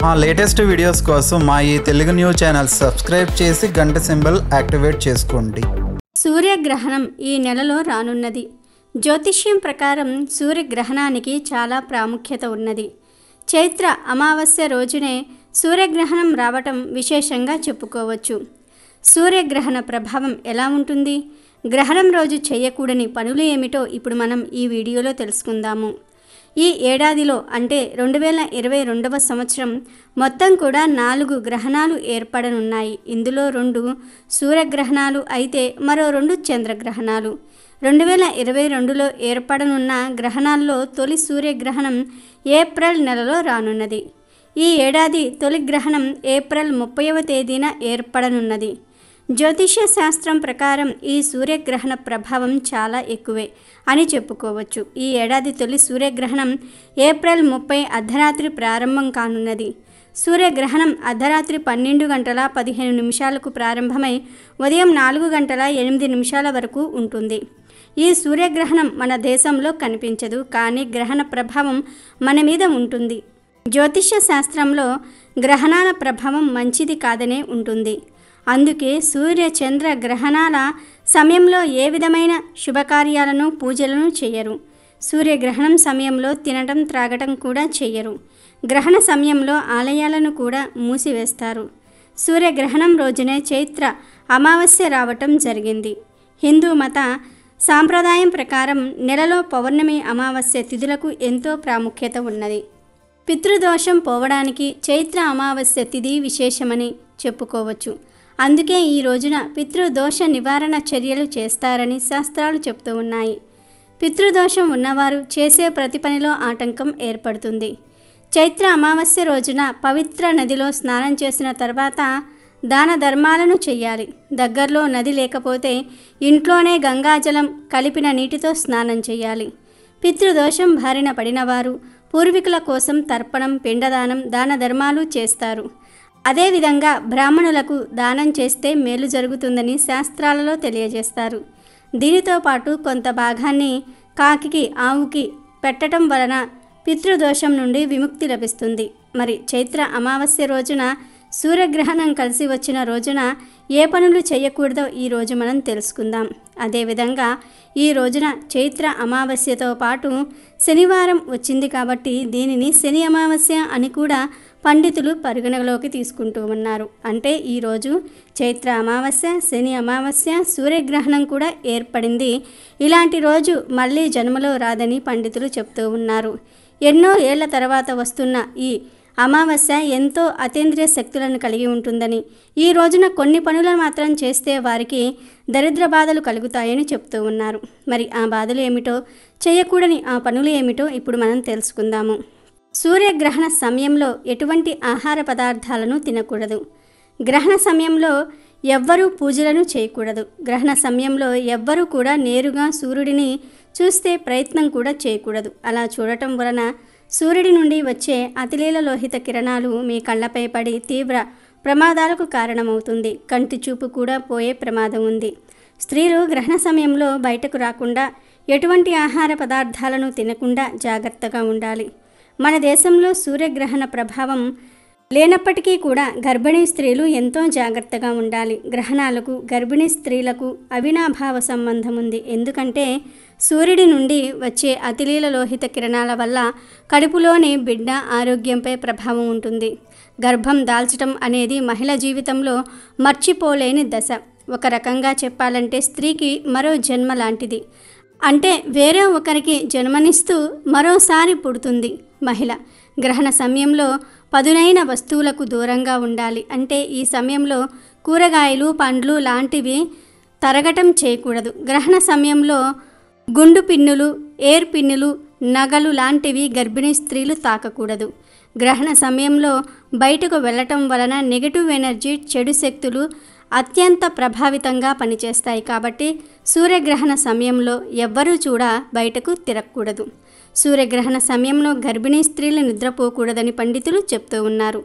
మా latest videos కోసం మా ఈ తెలుగు న్యూస్ ఛానల్ సబ్స్క్రైబ్ చేసి గంట సింబల్ యాక్టివేట్ చేసుకోండి సూర్యగ్రహణం ఈ నెలలో రానున్నది జ్యోతిష్యం ప్రకారం సూర్యగ్రహణానికి చాలా ప్రాముఖ్యత ఉన్నది చైత్ర అమావాస్య రోజునే సూర్యగ్రహణం రావటం విశేషంగా చెప్పుకోవచ్చు సూర్యగ్రహణ ప్రభావం ఎలా ఉంటుంది గ్రహణం రోజు చేయకూడని పనులు ఏమిటో ఇప్పుడు మనం ఈ వీడియోలో తెలుసుకుందాము ఈ ఏడాదిలో అంటే రెండు వేల ఇరవై రెండవ సంవత్సరం మొత్తం కూడా నాలుగు గ్రహణాలు ఏర్పడనున్నాయి ఇందులో రెండు సూర్యగ్రహణాలు అయితే మరో రెండు చంద్రగ్రహణాలు రెండు వేల ఇరవై రెండులో ఏర్పడనున్న గ్రహణాల్లో తొలి సూర్యగ్రహణం ఏప్రిల్ నెలలో రానున్నది ఈ ఏడాది తొలి గ్రహణం ఏప్రిల్ ముప్పైవ తేదీన ఏర్పడనున్నది జ్యోతిష్య శాస్త్రం ప్రకారం ఈ సూర్యగ్రహణ ప్రభావం చాలా ఎక్కువే అని చెప్పుకోవచ్చు ఈ ఏడాది తొలి సూర్యగ్రహణం ఏప్రిల్ ముప్పై అర్ధరాత్రి ప్రారంభం కానున్నది సూర్యగ్రహణం అర్ధరాత్రి పన్నెండు గంటల పదిహేను నిమిషాలకు ప్రారంభమై ఉదయం నాలుగు గంటల ఎనిమిది నిమిషాల వరకు ఉంటుంది ఈ సూర్యగ్రహణం మన దేశంలో కనిపించదు కానీ గ్రహణ ప్రభావం మన మీద ఉంటుంది జ్యోతిష్య శాస్త్రంలో గ్రహణాల ప్రభావం మంచిది కాదనే ఉంటుంది అందుకే సూర్య చంద్ర గ్రహణాల సమయంలో ఏ విధమైన శుభకార్యాలను పూజలను చేయరు సూర్యగ్రహణం సమయంలో తినటం త్రాగటం కూడా చేయరు గ్రహణ సమయంలో ఆలయాలను కూడా మూసివేస్తారు సూర్యగ్రహణం రోజునే చైత్ర అమావాస్య రావటం జరిగింది హిందూ మత సాంప్రదాయం ప్రకారం నెలలో పౌర్ణమి అమావాస్య తిథులకు ఎంతో ప్రాముఖ్యత ఉన్నది పితృదోషం పోవడానికి చైత్ర అమావాస్య తిథి విశేషమని చెప్పుకోవచ్చు అందుకే ఈ రోజున పితృదోష నివారణ చర్యలు చేస్తారని శాస్త్రాలు చెప్తూ ఉన్నాయి పితృదోషం ఉన్నవారు చేసే ప్రతి పనిలో ఆటంకం ఏర్పడుతుంది చైత్ర అమావాస్య రోజున పవిత్ర నదిలో స్నానం చేసిన తర్వాత దాన ధర్మాలను చెయ్యాలి దగ్గరలో నది లేకపోతే ఇంట్లోనే గంగాజలం కలిపిన నీటితో స్నానం చేయాలి పితృదోషం బారిన పడినవారు పూర్వీకుల కోసం తర్పణం పిండదానం దాన ధర్మాలు చేస్తారు అదేవిధంగా బ్రాహ్మణులకు దానం చేస్తే మేలు జరుగుతుందని శాస్త్రాలలో తెలియజేస్తారు దీనితో పాటు కొంత భాగాన్ని కాకికి ఆవుకి పెట్టడం వలన పితృదోషం నుండి విముక్తి లభిస్తుంది మరి చైత్ర అమావాస్య రోజున సూర్యగ్రహణం కలిసి వచ్చిన రోజున ఏ పనులు చేయకూడదో ఈ రోజు మనం తెలుసుకుందాం అదేవిధంగా ఈ రోజున చైత్ర అమావాస్యతో పాటు శనివారం వచ్చింది కాబట్టి దీనిని శని అమావాస్య అని కూడా పండితులు పరిగణలోకి తీసుకుంటూ ఉన్నారు అంటే ఈరోజు చైత్ర అమావాస్య శని అమావాస్య సూర్యగ్రహణం కూడా ఏర్పడింది ఇలాంటి రోజు మళ్ళీ జన్మలో రాదని పండితులు చెప్తూ ఉన్నారు ఎన్నో ఏళ్ల తర్వాత వస్తున్న ఈ అమావాస్య ఎంతో అతీంద్రియ శక్తులను కలిగి ఉంటుందని ఈ రోజున కొన్ని పనులను మాత్రం చేస్తే వారికి దరిద్ర బాధలు కలుగుతాయని చెప్తూ ఉన్నారు మరి ఆ బాధలు ఏమిటో చేయకూడని ఆ పనులు ఏమిటో ఇప్పుడు మనం తెలుసుకుందాము సూర్యగ్రహణ సమయంలో ఎటువంటి ఆహార పదార్థాలను తినకూడదు గ్రహణ సమయంలో ఎవ్వరూ పూజలను చేయకూడదు గ్రహణ సమయంలో ఎవ్వరూ కూడా నేరుగా సూర్యుడిని చూస్తే ప్రయత్నం కూడా చేయకూడదు అలా చూడటం వలన సూర్యుడి నుండి వచ్చే అతిలీల లోహిత కిరణాలు మీ కళ్ళపై పడి తీవ్ర ప్రమాదాలకు కారణమవుతుంది కంటి చూపు కూడా పోయే ప్రమాదం ఉంది స్త్రీలు గ్రహణ సమయంలో బయటకు రాకుండా ఎటువంటి ఆహార పదార్థాలను తినకుండా జాగ్రత్తగా ఉండాలి మన దేశంలో సూర్యగ్రహణ ప్రభావం లేనప్పటికీ కూడా గర్భిణీ స్త్రీలు ఎంతో జాగ్రత్తగా ఉండాలి గ్రహణాలకు గర్భిణీ స్త్రీలకు అవినాభావ సంబంధం ఉంది ఎందుకంటే సూర్యుడి నుండి వచ్చే అతిలీల లోహిత కిరణాల వల్ల కడుపులోని బిడ్డ ఆరోగ్యంపై ప్రభావం ఉంటుంది గర్భం దాల్చడం అనేది మహిళ జీవితంలో మర్చిపోలేని దశ ఒక రకంగా చెప్పాలంటే స్త్రీకి మరో జన్మ లాంటిది అంటే వేరే ఒకరికి జన్మనిస్తూ మరోసారి పుడుతుంది మహిళ గ్రహణ సమయంలో పదునైన వస్తువులకు దూరంగా ఉండాలి అంటే ఈ సమయంలో కూరగాయలు పండ్లు లాంటివి తరగటం చేయకూడదు గ్రహణ సమయంలో గుండు పిన్నులు ఎయిర్ పిన్నులు నగలు లాంటివి గర్భిణీ స్త్రీలు తాకకూడదు గ్రహణ సమయంలో బయటకు వెళ్ళటం వలన నెగిటివ్ ఎనర్జీ చెడు శక్తులు అత్యంత ప్రభావితంగా పనిచేస్తాయి కాబట్టి సూర్యగ్రహణ సమయంలో ఎవ్వరూ చూడ బయటకు తిరగకూడదు సూర్యగ్రహణ సమయంలో గర్భిణీ స్త్రీలు నిద్రపోకూడదని పండితులు చెప్తూ ఉన్నారు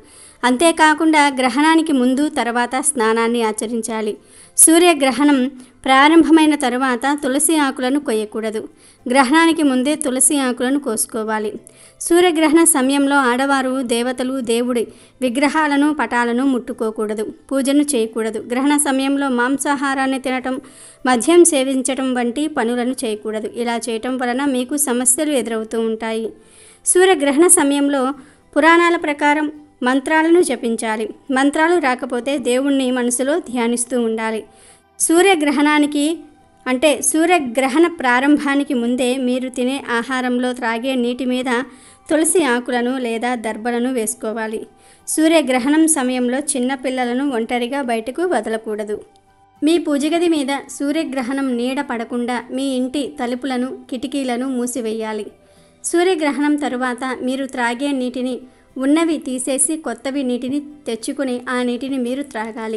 అంతేకాకుండా గ్రహణానికి ముందు తర్వాత స్నానాన్ని ఆచరించాలి సూర్యగ్రహణం ప్రారంభమైన తరువాత తులసి ఆకులను కొయ్యకూడదు గ్రహణానికి ముందే తులసి ఆకులను కోసుకోవాలి సూర్యగ్రహణ సమయంలో ఆడవారు దేవతలు దేవుడి విగ్రహాలను పటాలను ముట్టుకోకూడదు పూజను చేయకూడదు గ్రహణ సమయంలో మాంసాహారాన్ని తినటం మద్యం సేవించటం వంటి పనులను చేయకూడదు ఇలా చేయటం వలన మీకు సమస్యలు ఎదురవుతూ ఉంటాయి సూర్యగ్రహణ సమయంలో పురాణాల ప్రకారం మంత్రాలను జపించాలి మంత్రాలు రాకపోతే దేవుణ్ణి మనసులో ధ్యానిస్తూ ఉండాలి సూర్యగ్రహణానికి అంటే సూర్యగ్రహణ ప్రారంభానికి ముందే మీరు తినే ఆహారంలో త్రాగే నీటి మీద తులసి ఆకులను లేదా దర్భలను వేసుకోవాలి సూర్యగ్రహణం సమయంలో చిన్నపిల్లలను ఒంటరిగా బయటకు వదలకూడదు మీ పూజగది మీద సూర్యగ్రహణం నీడ పడకుండా మీ ఇంటి తలుపులను కిటికీలను మూసివేయాలి సూర్యగ్రహణం తరువాత మీరు త్రాగే నీటిని ఉన్నవి తీసేసి కొత్తవి నీటిని తెచ్చుకుని ఆ నీటిని మీరు త్రాగాలి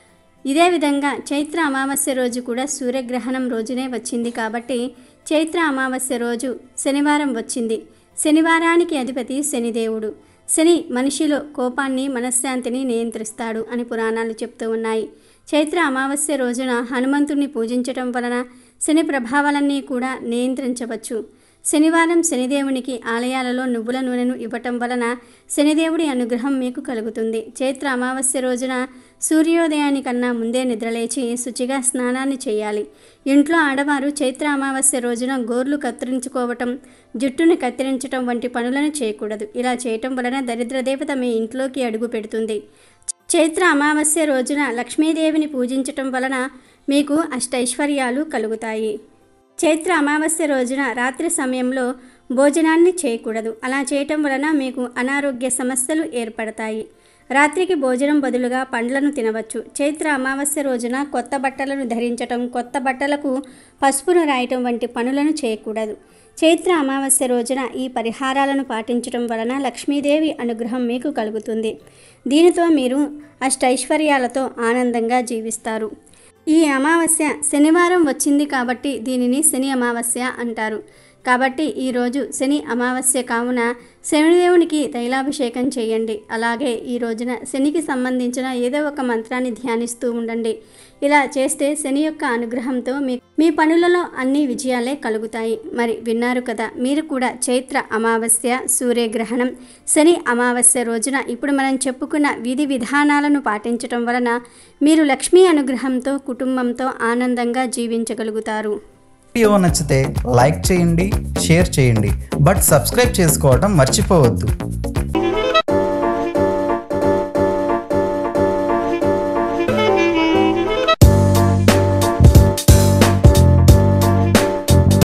ఇదే విధంగా చైత్ర అమావాస్య రోజు కూడా సూర్యగ్రహణం రోజునే వచ్చింది కాబట్టి చైత్ర అమావాస్య రోజు శనివారం వచ్చింది శనివారానికి అధిపతి శనిదేవుడు శని మనిషిలో కోపాన్ని మనశ్శాంతిని నియంత్రిస్తాడు అని పురాణాలు చెప్తూ ఉన్నాయి చైత్ర అమావాస్య రోజున హనుమంతుణ్ణి పూజించటం వలన శని ప్రభావాలన్నీ కూడా నియంత్రించవచ్చు శనివారం శనిదేవునికి ఆలయాలలో నువ్వుల నూనెను ఇవ్వటం వలన శనిదేవుడి అనుగ్రహం మీకు కలుగుతుంది చైత్ర అమావాస్య రోజున సూర్యోదయానికన్నా ముందే నిద్రలేచి శుచిగా స్నానాన్ని చేయాలి ఇంట్లో ఆడవారు చైత్ర అమావాస్య రోజున గోర్లు కత్తిరించుకోవటం జుట్టును కత్తిరించటం వంటి పనులను చేయకూడదు ఇలా చేయటం వలన దరిద్రదేవత మీ ఇంట్లోకి అడుగు పెడుతుంది చైత్ర అమావాస్య రోజున లక్ష్మీదేవిని పూజించటం వలన మీకు అష్టైశ్వర్యాలు కలుగుతాయి చైత్ర అమావాస్య రోజున రాత్రి సమయంలో భోజనాన్ని చేయకూడదు అలా చేయటం వలన మీకు అనారోగ్య సమస్యలు ఏర్పడతాయి రాత్రికి భోజనం బదులుగా పండ్లను తినవచ్చు చైత్ర అమావాస్య రోజున కొత్త బట్టలను ధరించటం కొత్త బట్టలకు పసుపును రాయటం వంటి పనులను చేయకూడదు చైత్ర అమావాస్య రోజున ఈ పరిహారాలను పాటించడం వలన లక్ష్మీదేవి అనుగ్రహం మీకు కలుగుతుంది దీనితో మీరు అష్టైశ్వర్యాలతో ఆనందంగా జీవిస్తారు ఈ అమావాస్య శనివారం వచ్చింది కాబట్టి దీనిని శని అమావాస్య అంటారు కాబట్టి ఈరోజు శని అమావాస్య కావున శనిదేవునికి తైలాభిషేకం చేయండి అలాగే ఈ రోజున శనికి సంబంధించిన ఏదో ఒక మంత్రాన్ని ధ్యానిస్తూ ఉండండి ఇలా చేస్తే శని యొక్క అనుగ్రహంతో మీ మీ పనులలో అన్ని విజయాలే కలుగుతాయి మరి విన్నారు కదా మీరు కూడా చైత్ర అమావాస్య సూర్యగ్రహణం శని అమావాస్య రోజున ఇప్పుడు మనం చెప్పుకున్న విధి విధానాలను పాటించటం వలన మీరు లక్ష్మీ అనుగ్రహంతో కుటుంబంతో ఆనందంగా జీవించగలుగుతారు వీడియో నచ్చితే లైక్ చేయండి షేర్ చేయండి బట్ సబ్స్క్రైబ్ చేసుకోవడం మర్చిపోవద్దు